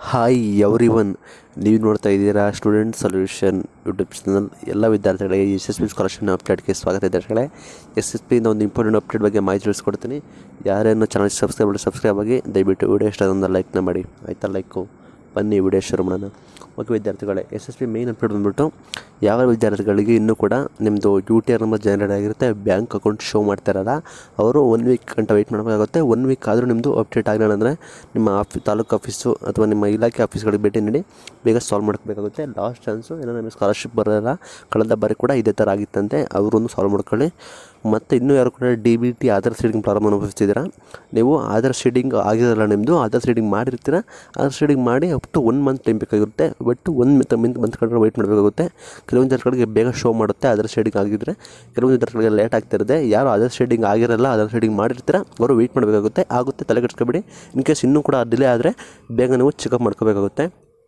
hi every one ನೀವು ನೋಡ್ತಾ ಇದ್ದೀರಾ ಸ್ಟೂಡೆಂಟ್ ಸೊಲ್ಯೂಷನ್ ಯೂಟ್ಯೂಬ್ ಚಾನಲ್ ಎಲ್ಲ ವಿದ್ಯಾರ್ಥಿಗಳಿಗೆ ಎಸ್ ಎಸ್ ಪಿ ಸ್ಕಾಲರ್ಶಿಪ್ ಅಪ್ಡೇಟ್ಗೆ ಸ್ವಾಗತ ವಿದ್ಯಾರ್ಥಿಗಳೇ ಎಸ್ ಎಸ್ ಪಿಯಿಂದ ಒಂದು ಇಂಪಾರ್ಟೆಂಟ್ ಅಪ್ಡೇಟ್ ಬಗ್ಗೆ ಮಾಹಿತಿ ತಿಳಿಸ್ಕೊಡ್ತೀನಿ ಯಾರೇನು ಚಾನಲ್ ಸಬ್ಸ್ಕ್ರೈಬ್ ಮಾಡಿ ಸಬ್ಸ್ಕ್ರೈಬ್ ಆಗಿ ದಯವಿಟ್ಟು ವಿಡಿಯೋ ಇಷ್ಟ ಒಂದು ಲೈಕ್ನ ಮಾಡಿ ಆಯಿತಾ ಲೈಕು ಬನ್ನಿ ವಿಡಿಯೋ ಶುರು ಮಾಡೋಣ ಓಕೆ ವಿದ್ಯಾರ್ಥಿಗಳೇ S S P main update ಬಂದ್ಬಿಟ್ಟು ಯಾವ ವಿದ್ಯಾರ್ಥಿಗಳಿಗೆ ಇನ್ನೂ ಕೂಡ ನಿಮ್ಮದು U T R number generate ಆಗಿರುತ್ತೆ ಬ್ಯಾಂಕ್ ಅಕೌಂಟ್ ಶೋ ಮಾಡ್ತಾರಲ್ಲ ಅವರು ಒನ್ ವೀಕ್ ಗಂಟ ವೆಯ್ಟ್ ಮಾಡಬೇಕಾಗುತ್ತೆ ಒನ್ ವೀಕ್ ಆದರೂ ನಿಮ್ಮದು ಅಪ್ಡೇಟ್ ಆಗಲಿಲ್ಲ ಅಂದರೆ ನಿಮ್ಮ ಆಫಿ ತಾಲೂಕು ಆಫೀಸು ಅಥವಾ ನಿಮ್ಮ ಇಲಾಖೆ ಆಫೀಸ್ಗಳಿಗೆ ಭೇಟಿ ನೀಡಿ ಬೇಗ ಸಾಲ್ವ್ ಮಾಡ್ಕೋಬೇಕಾಗುತ್ತೆ ಲಾಸ್ಟ್ ಚಾನ್ಸು ಏನೋ ನಿಮಗೆ ಸ್ಕಾಲರ್ಶಿಪ್ ಬರೋಲ್ಲ ಕಳೆದ ಬಾರಿ ಕೂಡ ಇದೇ ಥರ ಆಗಿತ್ತಂತೆ ಅವರನ್ನು ಸಾಲ್ವ್ ಮಾಡ್ಕೊಳ್ಳಿ ಮತ್ತು ಇನ್ನೂ ಯಾರು ಕೂಡ D B T Aadhaar seeding ಪ್ರಾರಂಭ ಅನುಭವಿಸ್ತಿದ್ದೀರಾ ನೀವು ಆಧಾರ್ ಸೀಡಿಂಗ್ ಆಗಿರಲ್ಲ ನಿಮ್ಮದು ಆಧಾರ್ ಸೀಡಿಂಗ್ ಮಾಡಿರ್ತೀರ ಆಧಾರ್ ಸೀಡಿಂಗ್ ಮಾಡಿ up to one month time ಬೇಕಾಗಿರುತ್ತೆ ಬಟ್ ಒನ್ ಮಿತ್ ಮಿಂತ್ ಮಂತ್ ಕಂಡ್ರೆ ವೆಯ್ಟ್ ಮಾಡಬೇಕಾಗುತ್ತೆ ಕೆಲವೊಂದು ವಿದ್ಯಾರ್ಥಿಗಳಿಗೆ ಬೇಗ ಶೋ ಮಾಡುತ್ತೆ ಆಧಾರ್ ಶೇಡಿಂಗ್ ಆಗಿದ್ದರೆ ಕೆಲವೊಂದು ವಿದ್ಯಾರ್ಥಿಗಳಿಗೆ ಲೇಟ್ ಆಗ್ತಿರುತ್ತೆ ಯಾರು ಆಧಾರ್ ಶೇಡಿಂಗ್ ಆಗಿರಲ್ಲ ಆಧಾರ್ ಶೇಡಿಂಗ್ ಮಾಡಿರ್ತೀರ ಅವರು ವೆಯ್ಟ್ ಮಾಡಬೇಕಾಗುತ್ತೆ ಆಗುತ್ತೆ ತಲೆ ಕೆಡಿಸ್ಕೊಬೇಡಿ ಇನ್ ಕೇಸ್ ಇನ್ನೂ ಕೂಡ ಡಿಲೇ ಆದರೆ ಬೇಗ ನೀವು ಚೆಕಪ್ ಮಾಡ್ಕೋಬೇಕಾಗುತ್ತೆ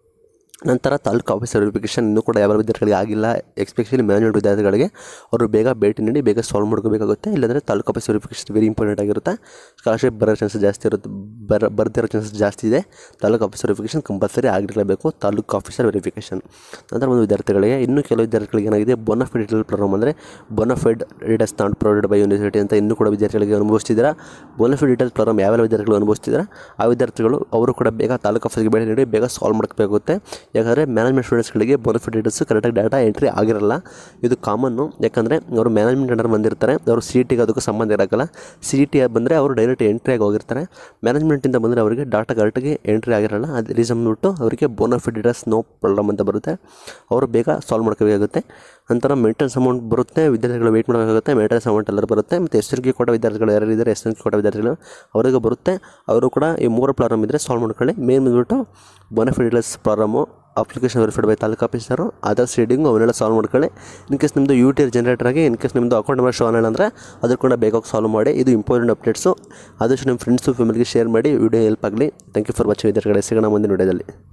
ನಂತರ ತಾಲೂಕು ಆಫೀಸ್ ವೆರಿಫಿಕೇಷನ್ ಇನ್ನೂ ಕೂಡ ಯಾವ ವಿದ್ಯಾರ್ಥಿಗಳಿಗೆ ಆಗಿಲ್ಲ ಎಸ್ಪೆಷಲಿ ಮ್ಯಾನ್ಯುವಲ್ ವಿದ್ಯಾರ್ಥಿಗಳಿಗೆ ಅವರು ಬೇಗ ಭೇಟಿ ನೀಡಿ ಬೇಗ ಸಾಲ್ವ್ ಮಾಡ್ಕೋಬೇಕಾಗುತ್ತೆ ಇಲ್ಲಾಂದರೆ taluk office verification very important ಆಗಿರುತ್ತೆ ಸ್ಕಾಲರ್ಶಿಪ್ ಬರೋ ಚಾನ್ಸಸ್ ಜಾಸ್ತಿ ಇರುತ್ತೆ ಬರ ಬರ್ದಿರೋ ಚಾನ್ಸಸ್ ಜಾಸ್ತಿ ಇದೆ ತಾಲೂಕು ಆಫೀಸ್ ವೆರಿಫಿಕೇಷನ್ ಕಂಪಲ್ಸರಿ ಆಗಿರಲೇಬೇಕು ತಾಲೂಕು ಆಫೀಸರ್ ವೆರಿಫಿಕೇಷನ್ ನಂತರ ಒಂದು ವಿದ್ಯಾರ್ಥಿಗಳಿಗೆ ಇನ್ನೂ ಕೆಲವು ವಿದ್ಯಾರ್ಥಿಗಳಿಗೆ ಏನಾಗಿದೆ ಬೋನಫೈಡ್ ಡಿಟೇಲ್ ಪ್ರೋಗ್ರಾಮ್ ಅಂದರೆ bonafide readers not provided by university ಅಂತ ಇನ್ನೂ ಕೂಡ ವಿದ್ಯಾರ್ಥಿಗಳಿಗೆ ಅನುಭವಿಸ್ತಿದ್ದೀರಾ ಬೋನಫೈಡ್ ಡೀಟೇಲ್ಸ್ ಪ್ರೋಗ್ರಾಮ್ ಯಾವೆಲ್ಲ ವಿದ್ಯಾರ್ಥಿಗಳು ಅನುಭವಿಸ್ತಿದ್ದೀರಾ ಆ ವಿದ್ಯಾರ್ಥಿಗಳು ಅವರು ಕೂಡ ಬೇಗ ತಾಲೂಕು ಆಫೀಸ್ಗೆ ಭೇಟಿ ನೀಡಿ ಬೇಗ ಸಾಲ್ವ್ ಮಾಡ್ಕೋಬೇಕಾಗುತ್ತೆ ಯಾಕಂದರೆ ಮ್ಯಾನೇಜ್ಮೆಂಟ್ ಸ್ಟೂಡೆಂಟ್ಸ್ಗಳಿಗೆ ಬೋನಫಿಟ್ ಡೀಟೇಲ್ಸ್ ಕರೆಕ್ಟಾಗಿ ಡಾಟಾ ಎಂಟ್ರಿ ಆಗಿರಲ್ಲ ಇದು ಕಾಮನ್ನು ಯಾಕಂದರೆ ಅವರು ಮ್ಯಾನೇಜ್ಮೆಂಟ್ ಅಂಡರ್ ಬಂದಿರ್ತಾರೆ ಅವರು ಸಿ ಟಿಗೆ ಅದಕ್ಕೂ ಸಂಬಂಧ ಇರೋಕ್ಕಲ್ಲ ಸಿ ಟಿ ಬಂದರೆ ಅವರು ಡೈರೆಕ್ಟ್ ಎಂಟ್ರಿ ಆಗಿ ಹೋಗಿರ್ತಾರೆ ಮ್ಯಾನೇಜ್ಮೆಂಟಿಂದ ಬಂದರೆ ಅವರಿಗೆ ಡಾಟಾ ಕರೆಕ್ಟಾಗಿ ಎಂಟ್ರಿ ಆಗಿರಲ್ಲ ಅದು ರೀಸನ್ ಬಿಟ್ಟು ಅವರಿಗೆ ಬೋನಫಿಟ್ ಡೀಟೇಲ್ಸ್ ನೋ ಪ್ರಾಬ್ಲಮ್ ಅಂತ ಬರುತ್ತೆ ಅವರು ಬೇಗ ಸಾಲ್ವ್ ಮಾಡ್ಕೋಬೇಕಾಗುತ್ತೆ ನಂತರ ಮೇಂಟೆನ್ಸ್ ಅಮೌಂಟ್ ಬರುತ್ತೆ ವಿದ್ಯಾರ್ಥಿಗಳು ವೆಯ್ಟ್ ಮಾಡಬೇಕಾಗುತ್ತೆ ಮೇಂಟೆನ್ಸ್ ಅಮೌಂಟ್ ಎಲ್ಲರೂ ಬರುತ್ತೆ ಮತ್ತು ಎಸ್ ಎಲ್ ಕೆ ಕೊಟ್ಟ ವಿದ್ಯಾರ್ಥಿಗಳು ಯಾರು ಇದ್ದಾರೆ ಎಸ್ ಎಲ್ ಕೆ ಕೊಟ್ಟ ವಿದ್ಯಾರ್ಥಿಗಳು ಅವರಿಗೆ ಬರುತ್ತೆ ಅವರು ಕೂಡ ಈ ಮೂರು ಪ್ರಾಬ್ಲಮ್ ಇದ್ದರೆ ಸಾಲ್ವ್ ಮಾಡ್ಕೊಳ್ಳಿ ಮೇನ್ ಬಂದ್ಬಿಟ್ಟು bonafide details problem application verified by taluk officer Aadhaar seeding ಅವನ್ನೆಲ್ಲ ಸಾಲ್ವ್ ಮಾಡ್ಕೊಳ್ಳಿ ಇನ್ ಕೇಸ್ ನಿಮ್ಮದು ಯು ಟಿ ಆರ್ ಜನರೇಟರ್ ಆಗಿ ಇನ್ ಕೇಸ್ ನಿಮ್ಮದು ಅಕೌಂಟ್ ನಂಬರ್ ಶೋ ಆಗಿಲ್ಲ ಅಂದರೆ ಅದ್ರ ಕೂಡ ಬೇಕಾಗಿ ಸಾಲ್ವ್ ಮಾಡಿ ಇದು ಇಂಪಾರ್ಟೆಂಟ್ ಅಪ್ಡೇಟ್ಸು ಆದಷ್ಟು ನಿಮ್ಮ ಫ್ರೆಂಡ್ಸು ಫ್ಯಾಮಿಲಿಗೆ ಶೇರ್ ಮಾಡಿ ವಿಡಿಯೋ ಹೆಲ್ಪ್ ಆಗಲಿ ಥ್ಯಾಂಕ್ ಯು ಫಾರ್ ವಾಚಿಂಗ್ ವಿದ್ಯಾರ್ಥಿಗಳೇ ಸಿಗೋಣ ಮುಂದಿನ ವಿಡಿಯೋದಲ್ಲಿ